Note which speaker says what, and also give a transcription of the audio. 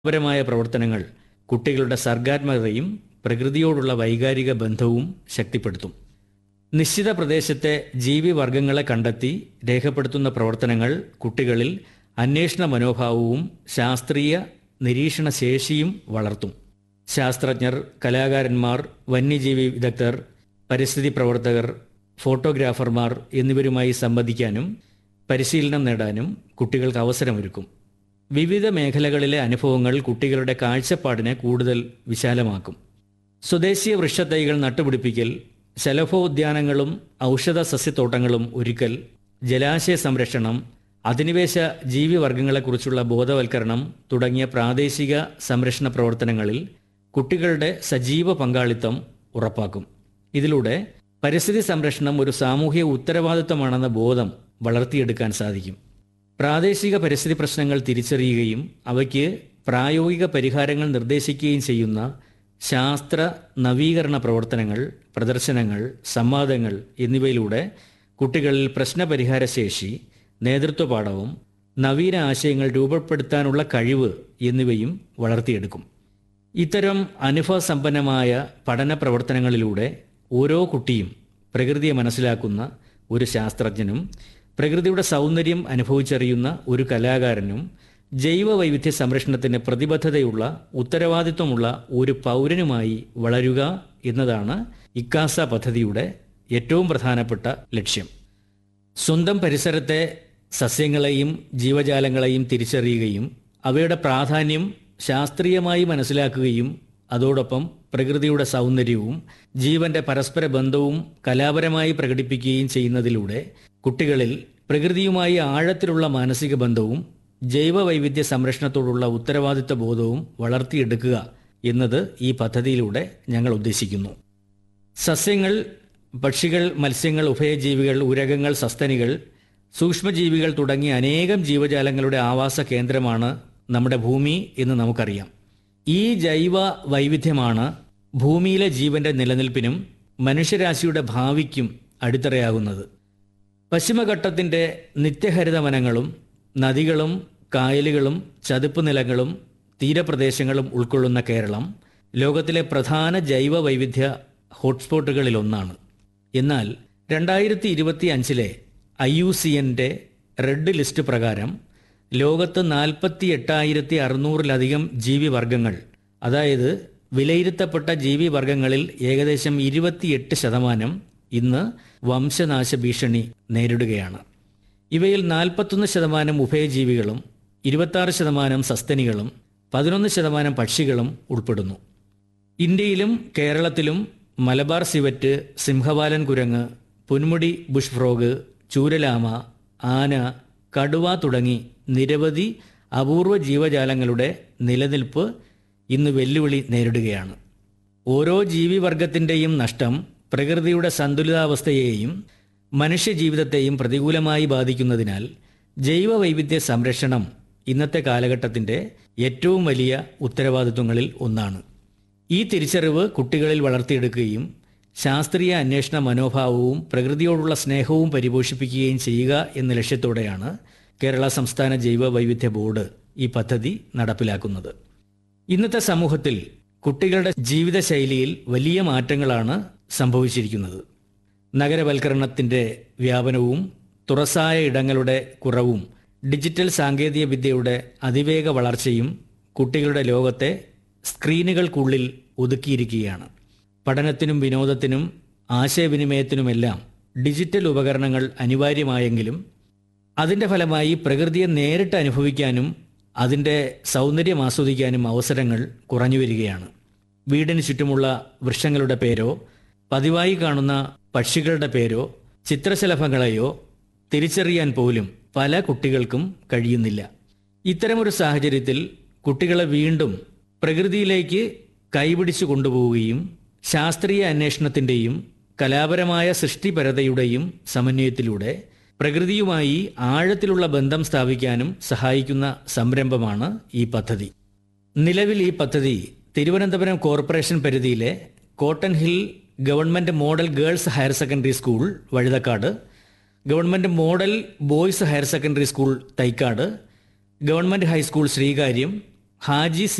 Speaker 1: പരമായ പ്രവർത്തനങ്ങൾ കുട്ടികളുടെ സർഗാത്മകതയും പ്രകൃതിയോടുള്ള വൈകാരിക ബന്ധവും ശക്തിപ്പെടുത്തും നിശ്ചിത പ്രദേശത്തെ ജീവിവർഗങ്ങളെ കണ്ടെത്തി രേഖപ്പെടുത്തുന്ന പ്രവർത്തനങ്ങൾ കുട്ടികളിൽ അന്വേഷണ മനോഭാവവും ശാസ്ത്രീയ നിരീക്ഷണ ശേഷിയും വളർത്തും ശാസ്ത്രജ്ഞർ കലാകാരന്മാർ വന്യജീവി വിദഗ്ധർ പരിസ്ഥിതി പ്രവർത്തകർ ഫോട്ടോഗ്രാഫർമാർ എന്നിവരുമായി സംവദിക്കാനും പരിശീലനം നേടാനും കുട്ടികൾക്ക് അവസരമൊരുക്കും വിവിധ മേഖലകളിലെ അനുഭവങ്ങൾ കുട്ടികളുടെ കാഴ്ചപ്പാടിനെ കൂടുതൽ വിശാലമാക്കും സ്വദേശീയ വൃക്ഷത്തൈകൾ നട്ടുപിടിപ്പിക്കൽ ശലഭോദ്യാനങ്ങളും ഔഷധ സസ്യത്തോട്ടങ്ങളും ഒരുക്കൽ ജലാശയ സംരക്ഷണം അധിനിവേശ ജീവിവർഗങ്ങളെക്കുറിച്ചുള്ള ബോധവൽക്കരണം തുടങ്ങിയ പ്രാദേശിക സംരക്ഷണ പ്രവർത്തനങ്ങളിൽ കുട്ടികളുടെ സജീവ പങ്കാളിത്തം ഉറപ്പാക്കും ഇതിലൂടെ പരിസ്ഥിതി സംരക്ഷണം ഒരു സാമൂഹിക ഉത്തരവാദിത്തമാണെന്ന ബോധം വളർത്തിയെടുക്കാൻ സാധിക്കും പ്രാദേശിക പരിസ്ഥിതി പ്രശ്നങ്ങൾ തിരിച്ചറിയുകയും അവയ്ക്ക് പ്രായോഗിക പരിഹാരങ്ങൾ നിർദ്ദേശിക്കുകയും ചെയ്യുന്ന ശാസ്ത്ര നവീകരണ പ്രവർത്തനങ്ങൾ പ്രദർശനങ്ങൾ സംവാദങ്ങൾ എന്നിവയിലൂടെ കുട്ടികളിൽ പ്രശ്നപരിഹാര ശേഷി നേതൃത്വ പാഠവും നവീന ആശയങ്ങൾ രൂപപ്പെടുത്താനുള്ള കഴിവ് എന്നിവയും വളർത്തിയെടുക്കും ഇത്തരം അനുഭവസമ്പന്നമായ പഠന പ്രവർത്തനങ്ങളിലൂടെ ഓരോ കുട്ടിയും പ്രകൃതിയെ മനസ്സിലാക്കുന്ന ഒരു ശാസ്ത്രജ്ഞനും പ്രകൃതിയുടെ സൗന്ദര്യം അനുഭവിച്ചറിയുന്ന ഒരു കലാകാരനും ജൈവ വൈവിധ്യ സംരക്ഷണത്തിന് പ്രതിബദ്ധതയുള്ള ഉത്തരവാദിത്വമുള്ള ഒരു പൗരനുമായി വളരുക എന്നതാണ് ഇക്കാസ പദ്ധതിയുടെ ഏറ്റവും പ്രധാനപ്പെട്ട ലക്ഷ്യം സ്വന്തം പരിസരത്തെ സസ്യങ്ങളെയും ജീവജാലങ്ങളെയും തിരിച്ചറിയുകയും അവയുടെ പ്രാധാന്യം ശാസ്ത്രീയമായി മനസ്സിലാക്കുകയും അതോടൊപ്പം പ്രകൃതിയുടെ സൗന്ദര്യവും ജീവന്റെ പരസ്പര ബന്ധവും കലാപരമായി പ്രകടിപ്പിക്കുകയും ചെയ്യുന്നതിലൂടെ കുട്ടികളിൽ പ്രകൃതിയുമായി ആഴത്തിലുള്ള മാനസിക ബന്ധവും ജൈവ വൈവിധ്യ സംരക്ഷണത്തോടുള്ള ഉത്തരവാദിത്വ ബോധവും വളർത്തിയെടുക്കുക എന്നത് ഈ പദ്ധതിയിലൂടെ ഞങ്ങൾ ഉദ്ദേശിക്കുന്നു സസ്യങ്ങൾ പക്ഷികൾ മത്സ്യങ്ങൾ ഉഭയജീവികൾ ഉരകങ്ങൾ സസ്തനികൾ സൂക്ഷ്മജീവികൾ തുടങ്ങിയ അനേകം ജീവജാലങ്ങളുടെ ആവാസ കേന്ദ്രമാണ് നമ്മുടെ ഭൂമി എന്ന് നമുക്കറിയാം ഈ ജൈവ വൈവിധ്യമാണ് ഭൂമിയിലെ ജീവന്റെ നിലനിൽപ്പിനും മനുഷ്യരാശിയുടെ ഭാവിക്കും അടിത്തറയാകുന്നത് പശ്ചിമഘട്ടത്തിൻ്റെ നിത്യഹരിത വനങ്ങളും നദികളും കായലുകളും ചതുപ്പ് നിലങ്ങളും തീരപ്രദേശങ്ങളും ഉൾക്കൊള്ളുന്ന കേരളം ലോകത്തിലെ പ്രധാന ജൈവ വൈവിധ്യ ഹോട്ട്സ്പോട്ടുകളിലൊന്നാണ് എന്നാൽ രണ്ടായിരത്തി ഇരുപത്തി അഞ്ചിലെ ഐ യു സി എൻ്റെ റെഡ് ലിസ്റ്റ് പ്രകാരം ലോകത്ത് നാൽപ്പത്തി എട്ടായിരത്തി അറുന്നൂറിലധികം ജീവിവർഗങ്ങൾ അതായത് വിലയിരുത്തപ്പെട്ട ജീവിവർഗങ്ങളിൽ ഏകദേശം ഇരുപത്തിയെട്ട് ശതമാനം ഇന്ന് വംശനാശ ഭീഷണി നേരിടുകയാണ് ഇവയിൽ നാൽപ്പത്തൊന്ന് ശതമാനം ഉഭയജീവികളും ഇരുപത്താറ് ശതമാനം സസ്തനികളും പതിനൊന്ന് ശതമാനം പക്ഷികളും ഉൾപ്പെടുന്നു ഇന്ത്യയിലും കേരളത്തിലും മലബാർ സിവറ്റ് സിംഹവാലൻ കുരങ്ങ് പുൻമുടി ബുഷ് ഫ്രോഗ് ചൂരലാമ ആന കടുവ തുടങ്ങി നിരവധി അപൂർവ ജീവജാലങ്ങളുടെ നിലനിൽപ്പ് ഇന്ന് വെല്ലുവിളി നേരിടുകയാണ് ഓരോ ജീവിവർഗത്തിൻ്റെയും നഷ്ടം പ്രകൃതിയുടെ സന്തുലിതാവസ്ഥയെയും മനുഷ്യജീവിതത്തെയും പ്രതികൂലമായി ബാധിക്കുന്നതിനാൽ ജൈവ വൈവിധ്യ സംരക്ഷണം ഇന്നത്തെ കാലഘട്ടത്തിൻ്റെ ഏറ്റവും വലിയ ഉത്തരവാദിത്വങ്ങളിൽ ഒന്നാണ് ഈ തിരിച്ചറിവ് കുട്ടികളിൽ വളർത്തിയെടുക്കുകയും ശാസ്ത്രീയ അന്വേഷണ മനോഭാവവും പ്രകൃതിയോടുള്ള സ്നേഹവും പരിപോഷിപ്പിക്കുകയും ചെയ്യുക എന്ന ലക്ഷ്യത്തോടെയാണ് കേരള സംസ്ഥാന ജൈവ വൈവിധ്യ ബോർഡ് ഈ പദ്ധതി നടപ്പിലാക്കുന്നത് ഇന്നത്തെ സമൂഹത്തിൽ കുട്ടികളുടെ ജീവിതശൈലിയിൽ വലിയ മാറ്റങ്ങളാണ് സംഭവിച്ചിരിക്കുന്നത് നഗരവൽക്കരണത്തിൻ്റെ വ്യാപനവും തുറസായ ഇടങ്ങളുടെ കുറവും ഡിജിറ്റൽ സാങ്കേതിക വിദ്യയുടെ അതിവേഗ വളർച്ചയും കുട്ടികളുടെ ലോകത്തെ സ്ക്രീനുകൾക്കുള്ളിൽ ഒതുക്കിയിരിക്കുകയാണ് പഠനത്തിനും വിനോദത്തിനും ആശയവിനിമയത്തിനുമെല്ലാം ഡിജിറ്റൽ ഉപകരണങ്ങൾ അനിവാര്യമായെങ്കിലും അതിൻ്റെ ഫലമായി പ്രകൃതിയെ നേരിട്ട് അനുഭവിക്കാനും അതിൻ്റെ സൗന്ദര്യം ആസ്വദിക്കാനും അവസരങ്ങൾ കുറഞ്ഞു വരികയാണ് വീടിന് ചുറ്റുമുള്ള വൃക്ഷങ്ങളുടെ പേരോ പതിവായി കാണുന്ന പക്ഷികളുടെ പേരോ ചിത്രശലഭങ്ങളെയോ തിരിച്ചറിയാൻ പോലും പല കുട്ടികൾക്കും കഴിയുന്നില്ല ഇത്തരമൊരു സാഹചര്യത്തിൽ കുട്ടികളെ വീണ്ടും പ്രകൃതിയിലേക്ക് കൈപിടിച്ചു കൊണ്ടുപോവുകയും ശാസ്ത്രീയ അന്വേഷണത്തിൻ്റെയും കലാപരമായ സൃഷ്ടിപരതയുടെയും സമന്വയത്തിലൂടെ പ്രകൃതിയുമായി ആഴത്തിലുള്ള ബന്ധം സ്ഥാപിക്കാനും സഹായിക്കുന്ന സംരംഭമാണ് ഈ പദ്ധതി നിലവിൽ ഈ പദ്ധതി തിരുവനന്തപുരം കോർപ്പറേഷൻ പരിധിയിലെ cotton hill government model girls higher secondary school Vazhuthacaud government model boys higher secondary school Thycaud government high school Sreekaryam Haji C